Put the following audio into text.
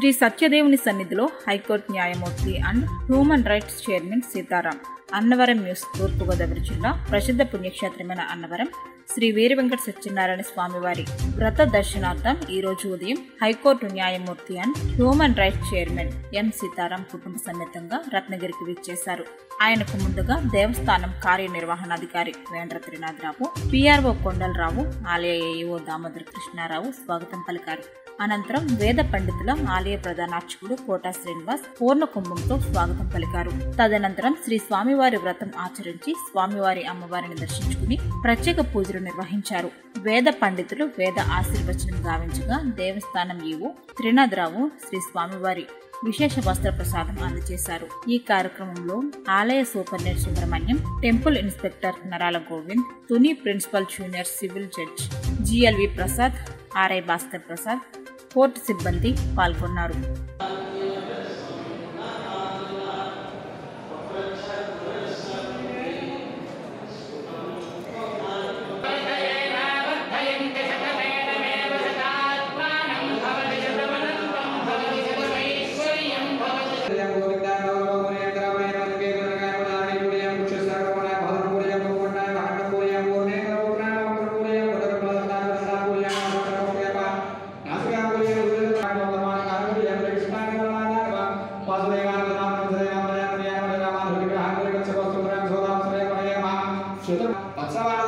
శ్రీ సత్యదేవుని సన్నిధిలో హైకోర్టు న్యాయమూర్తి and human rights chairman Sitaram Annavaram news Thoorpu Godavari జిల్లా ప్రసిద్ధ పుణ్యక్షేత్రమైన అన్నవరం శ్రీ వీరి వెంకట సత్యనారాయణ స్వామివారి వ్రత దర్శనార్థం ఈ రోజు ఉదయం హైకోర్టు న్యాయమూర్తి and human rights chairman M Sitaram కుటుంబ సమేతంగా రత్నగిరికి విచ్చేశారు ఆయనకు ముందుగా దేవస్థానం కార్యనిర్వహణాధికారి వేంద్ర త్రినాథరావు పిఆర్ఓ కొండలరావు ఆలయ ఏఈఓ దామోదర కృష్ణారావు స్వాగతం పలికారు అనంతరం వేద పండితుల ఆలయ ప్రధానార్చకుడు కోటా శ్రీనివాస్ పూర్ణ కుంభంతో స్వాగతం పలికారు తదనంతరం శ్రీ స్వామివారి వ్రతం ఆచరించి స్వామివారి అమ్మవారిని దర్శించుకుని ప్రత్యేక పూజలు నిర్వహించారు వేద పండితులు వేద ఆశీర్వచనం గావించగా దేవస్థానం ఈవో త్రినాథరావు శ్రీ స్వామివారి విశేష వస్త్ర ప్రసాదం అందజేశారు ఈ కార్యక్రమంలో ఆలయ superintendent Subrahmanyam temple inspector Narala Govind Tuni principal junior civil judge G L V Prasad R I Bhaskar Prasad court సిబ్బంది పాల్గొన్నారు వత్సవాన